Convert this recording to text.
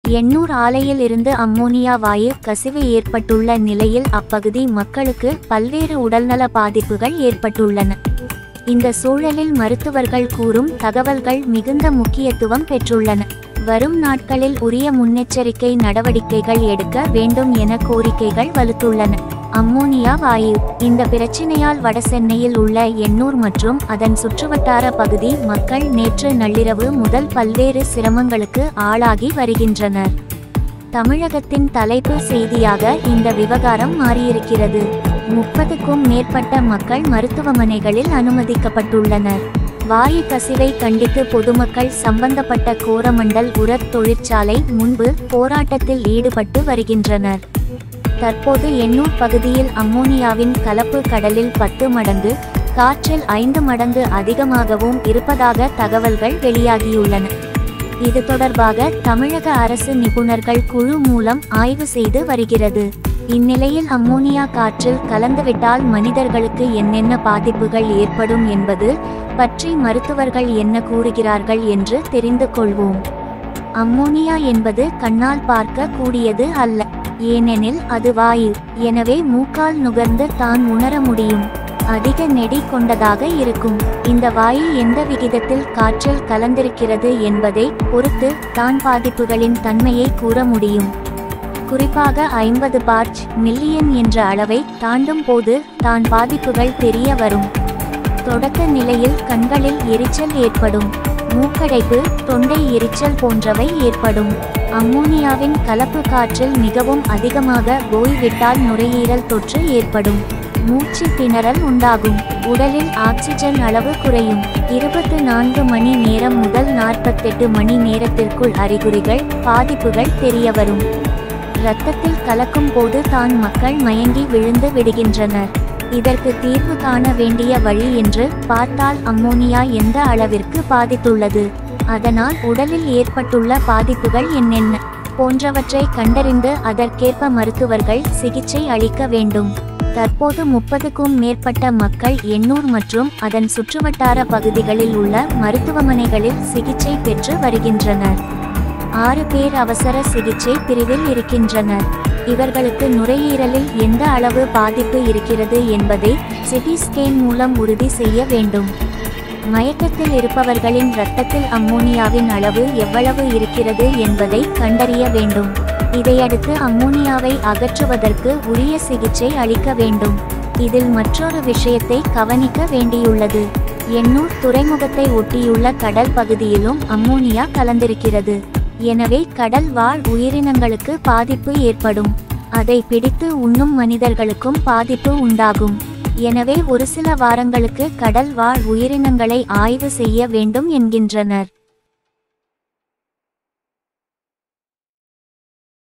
எண்ணூர் ஆலையில் இருந்து அம்மோனியா வாயு கசிவு ஏற்பட்டுள்ள நிலையில் அப்பகுதி மக்களுக்கு பல்வேறு உடல்நல பாதிப்புகள் ஏற்பட்டுள்ளன இந்த சூழலில் மருத்துவர்கள் கூறும் தகவல்கள் மிகுந்த முக்கியத்துவம் பெற்றுள்ளன வரும் நாட்களில் உரிய முன்னெச்சரிக்கை நடவடிக்கைகள் எடுக்க வேண்டும் என கோரிக்கைகள் வலுத்துள்ளன அம்மோனியா வாயு இந்த பிரச்சினையால் வடசென்னையில் உள்ள எண்ணூர் மற்றும் அதன் சுற்றுவட்டார பகுதி மக்கள் நேற்று நள்ளிரவு முதல் பல்வேறு சிரமங்களுக்கு ஆளாகி வருகின்றனர் தமிழகத்தின் தலைப்பு செய்தியாக இந்த விவகாரம் மாறியிருக்கிறது முப்பதுக்கும் மேற்பட்ட மக்கள் மருத்துவமனைகளில் அனுமதிக்கப்பட்டுள்ளனர் வாயு கசிவை கண்டித்து பொதுமக்கள் சம்பந்தப்பட்ட கோரமண்டல் உரத் தொழிற்சாலை முன்பு போராட்டத்தில் ஈடுபட்டு வருகின்றனர் தற்போது எண்ணூர் பகுதியில் அம்மோனியாவின் கலப்பு கடலில் பத்து மடங்கு காற்றில் ஐந்து மடங்கு அதிகமாகவும் இருப்பதாக தகவல்கள் வெளியாகியுள்ளன இது தொடர்பாக தமிழக அரசு நிபுணர்கள் குழு மூலம் ஆய்வு செய்து வருகிறது இந்நிலையில் அம்மோனியா காற்றில் கலந்துவிட்டால் மனிதர்களுக்கு என்னென்ன பாதிப்புகள் ஏற்படும் என்பது பற்றி மருத்துவர்கள் என்ன கூறுகிறார்கள் என்று தெரிந்து கொள்வோம் அம்மோனியா என்பது கண்ணால் பார்க்க கூடியது அல்ல ஏனெனில் அது வாயு எனவே மூக்கால் நுகர்ந்து தான் உணர முடியும் அதிக நெடி கொண்டதாக இருக்கும் இந்த வாயு எந்த விகிதத்தில் காற்றில் கலந்திருக்கிறது என்பதை பொறுத்து தான் பாதிப்புகளின் தன்மையை கூற முடியும் குறிப்பாக ஐம்பது பார்ச் மில்லியன் என்ற அளவை தாண்டும் போது தான் பாதிப்புகள் தெரிய வரும் தொடக்க நிலையில் கண்களில் எரிச்சல் ஏற்படும் மூக்கடைப்பு தொண்டை எரிச்சல் போன்றவை ஏற்படும் அம்மோனியாவின் கலப்பு காற்றில் மிகவும் அதிகமாக ஓய்விட்டால் நுரையீரல் தொற்று ஏற்படும் மூச்சு திணறல் உண்டாகும் உடலில் ஆக்சிஜன் அளவு குறையும் இருபத்து நான்கு மணி நேரம் முதல் நாற்பத்தெட்டு மணி நேரத்திற்குள் அறிகுறிகள் பாதிப்புகள் தெரியவரும் இரத்தத்தில் கலக்கும் போது தான் மக்கள் மயங்கி விழுந்து விடுகின்றனர் இதற்கு தீர்வு காண வேண்டிய வழி என்று பார்த்தால் அம்மோனியா எந்த அளவிற்கு பாதித்துள்ளது அதனால் உடலில் ஏற்பட்டுள்ள பாதிப்புகள் என்னென்ன போன்றவற்றை கண்டறிந்து அதற்கேற்ப மருத்துவர்கள் சிகிச்சை அளிக்க வேண்டும் தற்போது முப்பதுக்கும் மேற்பட்ட மக்கள் எண்ணூர் மற்றும் அதன் சுற்றுவட்டார பகுதிகளில் உள்ள மருத்துவமனைகளில் சிகிச்சை பெற்று வருகின்றனர் ஆறு பேர் அவசர சிகிச்சை பிரிவில் இருக்கின்றனர் இவர்களுக்கு நுரையீரலில் எந்த அளவு பாதிப்பு இருக்கிறது என்பதை சிடி ஸ்கேன் மூலம் உறுதி செய்ய வேண்டும் மயக்கத்தில் இருப்பவர்களின் இரத்தத்தில் அம்மோனியாவின் அளவு எவ்வளவு இருக்கிறது என்பதை கண்டறிய வேண்டும் இதையடுத்து அம்மோனியாவை அகற்றுவதற்கு உரிய சிகிச்சை அளிக்க வேண்டும் இதில் மற்றொரு விஷயத்தை கவனிக்க வேண்டியுள்ளது எண்ணூர் துறைமுகத்தை ஒட்டியுள்ள கடல் பகுதியிலும் அம்மோனியா கலந்திருக்கிறது எனவே கடல் வாழ் உயிரினங்களுக்கு பாதிப்பு ஏற்படும் அதை பிடித்து உண்ணும் மனிதர்களுக்கும் பாதிப்பு உண்டாகும் எனவே ஒரு சில வாரங்களுக்கு கடல் வாழ் உயிரினங்களை ஆய்வு செய்ய வேண்டும் என்கின்றனர்